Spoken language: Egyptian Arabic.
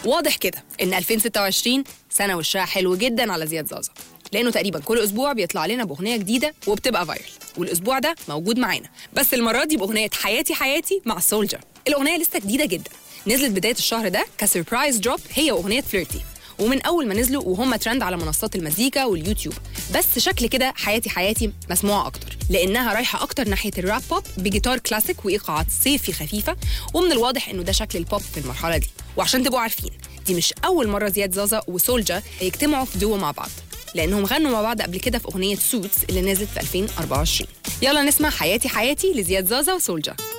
واضح كده ان 2026 سنه وشها حلو جدا على زياد زازا لانه تقريبا كل اسبوع بيطلع لنا باغنيه جديده وبتبقى فايرل والاسبوع ده موجود معانا بس المره دي باغنيه حياتي حياتي مع سولجر الاغنيه لسه جديده جدا نزلت بدايه الشهر ده كسربرايز دروب هي واغنيه فليرتي ومن اول ما نزلوا وهم ترند على منصات المزيكا واليوتيوب بس شكل كده حياتي حياتي مسموعه اكتر لانها رايحه اكتر ناحيه الراب بوب بجيتار كلاسيك وايقاعات صيفي خفيفه ومن الواضح انه ده شكل البوب في المرحله دي وعشان تبقوا عارفين دي مش اول مره زياد زازا وسولجا يجتمعوا في دو مع بعض لانهم غنوا مع بعض قبل كده في اغنيه سوتس اللي نزلت في 2024 يلا نسمع حياتي حياتي لزياد زازا وسولجا